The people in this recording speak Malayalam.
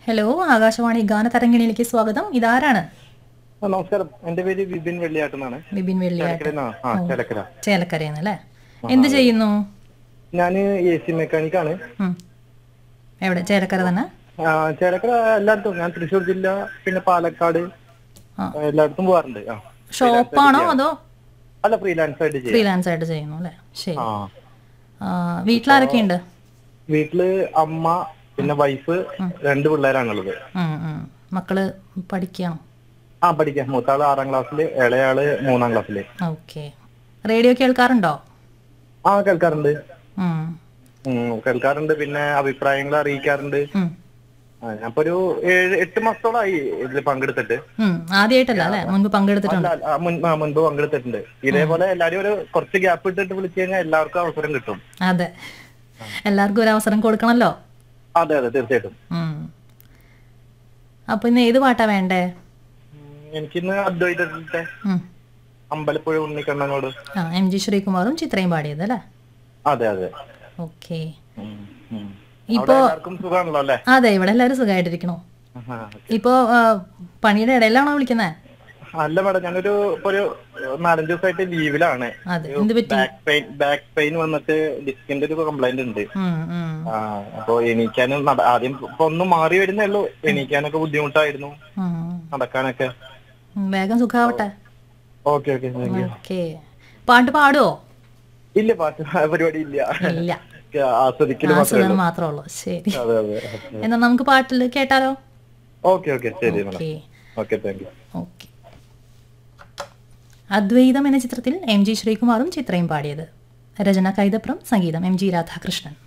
ഹലോ ആകാശവാണി ഗാനതരംഗിണിയിലേക്ക് സ്വാഗതം ഇതാരാണ് ആ, നമസ്കാരം എന്റെ പേര് വിപിൻ വെള്ളിയാട്ടെന്നാണ് ബിബിൻ വെള്ളിയാട്ട് ചേലക്കരന്നാ ആ ചേലക്കര ചേലക്കരയിൽ അല്ലേ എന്ത് ചെയ്യുന്നു ഞാന് എ സി മെക്കാനിക്കാണ് ഉം. എവിടെ ചേലക്കര തന്നെ ആ, ചേലക്കര എല്ലായിടത്തും ഞാൻ തൃശ്ശൂർ ജില്ല പിന്നെ പാലക്കാട് ആ. എല്ലായിടത്തും പോവാറുണ്ട് ആ ഷോപ്പാണോ അതോ അല്ല ഫ്രീലാൻസ് ആയിട്ട് ചെയ്യും ഫ്രീലാൻസ് ആയിട്ട് ചെയ്യുന്നു അല്ലേ ശരി ആ ആ, വീട്ടിലാരൊക്കെയുണ്ട് വീട്ടില് അമ്മ പിന്നെ വൈഫ് രണ്ട് പിള്ളേരാണുള്ളത് ഉം, ഉം. മക്കള് പഠിക്കണം ആ പഠിക്കാം മൂത്താള് ആറാം ക്ലാസ്സില് ഇളയാള് മൂന്നാം ക്ലാസ്സില് ഓക്കെ റേഡിയോ കേൾക്കാറുണ്ടോ ആ കേൾക്കാറുണ്ട് ഉം. ഉം, കേൾക്കാറുണ്ട് പിന്നെ അഭിപ്രായങ്ങൾ അറിയിക്കാറുണ്ട് ഉം. ആ, ഞാനിപ്പോ ഒരു ഏഴ് എട്ട് മാസത്തോളായി ഇതിൽ പങ്കെടുത്തിട്ട് ഉം. ആദ്യമായിട്ടല്ല അല്ലേ മുൻപ് പങ്കെടുത്തിട്ടുണ്ട് അല്ല, ആ, മുൻ- ആ, മുൻപ് പങ്കെടുത്തിട്ടുണ്ട് ഇതേപോലെ എല്ലാരും ഒരു കുറച്ച് ഗ്യാപ്പ് ഇട്ടിട്ട് വിളിച്ചു കഴിഞ്ഞാൽ എല്ലാവർക്കും അവസരം കിട്ടും അതെ എല്ലാവർക്കും ഒരു അവസരം കൊടുക്കണമല്ലോ അതെ അതെ തീർച്ചയായിട്ടും ഉം. അപ്പൊ ഇന്ന് ഏത് പാട്ടാ വേണ്ടേ ഉം, എനിക്കിന്ന് അദ്വൈതത്തെ ഉം. അമ്പലപ്പുഴ ഉണ്ണിക്കണ്ണനോട് ആ എം ജി ശ്രീകുമാറും ചിത്രയും പാടിയത് അല്ലേ അതെ അതെ ഓക്കെ ഉം, ഉം. ഇപ്പോ അവിടെ എല്ലാവർക്കും സുഖമാണല്ലോ അല്ലേ അതെ ഇവിടെ എല്ലാവരും സുഖമായിട്ടിരിക്കണോ ആഹാ. ഇപ്പോ ആ, പണിയുടെ ഇടയിലാണോ വിളിക്കുന്നത് അല്ല മാഡം ഞാനൊരു ഇപ്പൊ ഒരു നാലഞ്ച് ദിവസമായിട്ട് ലീവിലാണ് അതെ എന്ത് പറ്റി ബാക്ക് പെയിൻ ബാക്ക് പെയിൻ വന്നിട്ട് ഡിസ്കിന്റെ ഒരു കംപ്ലൈന്റ് ഉണ്ട് ഉം, ഉം, ആ അപ്പൊ എണീക്കാനും നട- ആദ്യം ഇപ്പൊ ഒന്ന് മാറി വരുന്നേ ഉള്ളൂ എണീക്കാനൊക്കെ ബുദ്ധിമുട്ടായിരുന്നു ഉം. നടക്കാനൊക്കെ ഉം, വേഗം സുഖാവട്ടെ okay okay thank you okay പാട്ട് പാടുവോ ഇല്ല പാട്ട് പരിപാടി ഇല്ല ഇല്ല ആസ്വദിക്കല് മാത്രമേ ആസ്വദനം മാത്രമേ ഉള്ളൂ ശരി അതെ അതെ എന്നാ നമുക്ക് പാട്ടിൽ കേട്ടാലോ ഓക്കെ ഓക്കെ ശരി madam okay okay thank you okay Advaitham എന്ന ചിത്രത്തിൽ എം ജി ശ്രീകുമാറും ചിത്രയും പാടിയത് രചന കൈതപ്രം സംഗീതം എം ജി രാധാകൃഷ്ണൻ